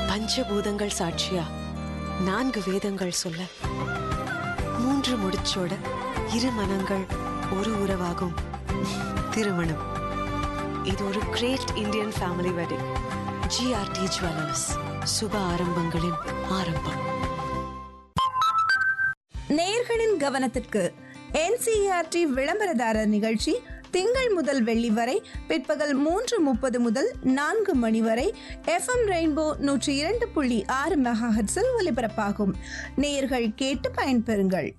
பஞ்சபூதங்கள் சாட்சியா நான்கு வேதங்கள் சொல்ல மூன்று முடிச்சோட இரு மனங்கள் ஒரு உறவாகும் திருமணம் இது ஒரு great Indian family wedding GRT jewellers சுப ஆரம்பங்களின் ஆரம்பம் நேயர்களின் கவனத்திற்கு என்சிஆர்டி விளம்பரதாரர் நிகழ்ச்சி திங்கள் முதல் வெள்ளி வரை பிற்பகல் மூன்று முப்பது முதல் நான்கு மணி வரை எஃப்எம் ரெயின்போ நூற்றி இரண்டு புள்ளி ஆறு மெகாஹெட்ஸில் ஒலிபரப்பாகும் நேயர்கள் கேட்டு பயன்பெறுங்கள்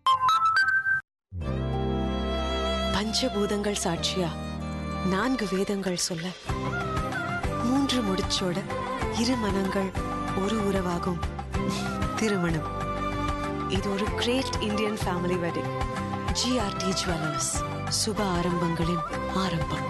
பஞ்சபூதங்கள் சாட்சியா நான்கு வேதங்கள் சொல்ல மூன்று முடிச்சோட இரு மனங்கள் ஒரு உறவாகும் திருமணம் இது ஒரு great Indian family wedding GRT jewellers சுப ஆரம்பங்களின் ஆரம்பம்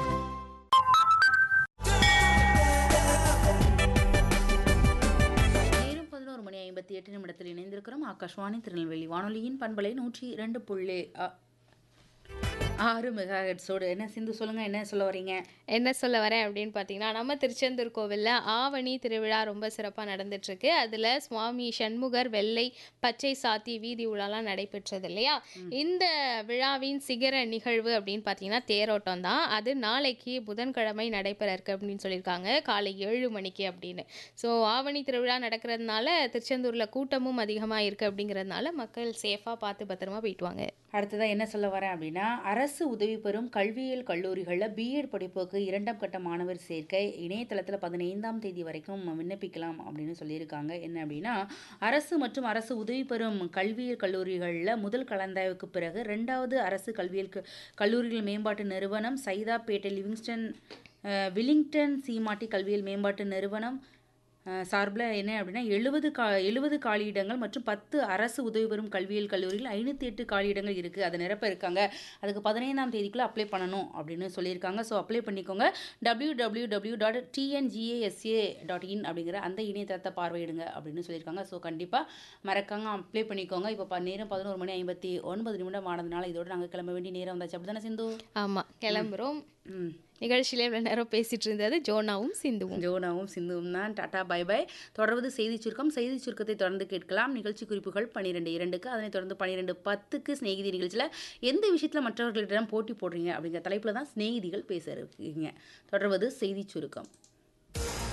நேரம் பதினோரு மணி ஐம்பத்தி எட்டு நிமிடத்தில் இணைந்திருக்கிறோம் ஆகாஷ்வாணி திருநெல்வேலி வானொலியின் பண்பலை நூற்றி இரண்டு புள்ளி அ- ஆறு மெகா ஹெட்ஸோடு என்ன சிந்து சொல்லுங்க என்ன சொல்ல வரீங்க என்ன சொல்ல வரேன் அப்படின்னு பார்த்தீங்கன்னா நம்ம திருச்செந்தூர் கோவிலில் ஆவணி திருவிழா ரொம்ப சிறப்பாக நடந்துட்டுருக்கு அதில் சுவாமி சண்முகர் வெள்ளை பச்சை சாத்தி வீதி உலாலாம் நடைபெற்றது இல்லையா இந்த விழாவின் சிகர நிகழ்வு அப்படின்னு பார்த்தீங்கன்னா தேரோட்டம் தான் அது நாளைக்கு புதன்கிழமை நடைபெற இருக்கு அப்படின்னு சொல்லியிருக்காங்க காலை ஏழு மணிக்கு அப்படின்னு ஸோ ஆவணி திருவிழா நடக்கிறதுனால திருச்செந்தூரில் கூட்டமும் அதிகமாக இருக்குது அப்படிங்கிறதுனால மக்கள் சேஃபாக பார்த்து பத்திரமா போயிட்டு வாங்க அடுத்ததான் என்ன சொல்ல வரேன் அப்படின்னா அரசு உதவி பெறும் கல்வியியல் கல்லூரிகளில் பிஎட் படிப்புக்கு இரண்டாம் கட்ட மாணவர் சேர்க்கை இணையதளத்தில் பதினைந்தாம் தேதி வரைக்கும் விண்ணப்பிக்கலாம் அப்படின்னு சொல்லியிருக்காங்க என்ன அப்படின்னா அரசு மற்றும் அரசு உதவி பெறும் கல்வியியல் கல்லூரிகளில் முதல் கலந்தாய்வுக்கு பிறகு ரெண்டாவது அரசு கல்வியியல் க- கல்லூரிகள் மேம்பாட்டு நிறுவனம் சைதாப்பேட்டை லிவிங்ஸ்டன் அஹ், வில்லிங்டன் சீமாட்டி கல்வியியல் மேம்பாட்டு நிறுவனம் சார்பில் என்ன அப்படின்னா எழுபது கா எழுபது காலியிடங்கள் மற்றும் பத்து அரசு உதவி பெறும் கல்வியியல் கல்லூரியில் ஐநூற்றி எட்டு காலியிடங்கள் இருக்குது அதை நிரப்ப இருக்காங்க அதுக்கு பதினைந்தாம் தேதிக்குள்ளே அப்ளை பண்ணணும் அப்படின்னு சொல்லியிருக்காங்க ஸோ அப்ளை பண்ணிக்கோங்க W W W dot TNGASA dot in அப்படிங்கிற அந்த இணையதளத்தை பார்வையிடுங்க அப்படின்னு சொல்லியிருக்காங்க ஸோ கண்டிப்பாக மறக்காம அப்ளை பண்ணிக்கோங்க இப்போ ப- நேரம் பதினோரு மணி ஐம்பத்தி ஒன்பது நிமிடம் ஆனதுனால இதோட நாங்கள் கிளம்ப வேண்டிய நேரம் வந்தாச்சு அப்படி தானே சிந்து ஆமாம் கிளம்புறோம் ம் நிகழ்ச்சியில் இவ்வளோ நேரம் பேசிட்டு இருந்தது ஜோனாவும் சிந்துவும் ஜோனாவும் சிந்துவும் தான் டாடா பை பை தொடர்வது செய்தி சுருக்கம் செய்தி சுருக்கத்தை தொடர்ந்து கேட்கலாம் நிகழ்ச்சி குறிப்புகள் பன்னிரெண்டு இரண்டுக்கு அதனைத் தொடர்ந்து பன்னிரெண்டு பத்துக்கு சிநேகிதி நிகழ்ச்சியில் எந்த விஷயத்தில் மற்றவர்களிடம் போட்டி போடுறீங்க அப்படிங்கிற தலைப்பில் தான் சிநேகிதிகள் பேச இருக்கீங்க தொடர்வது செய்தி சுருக்கம்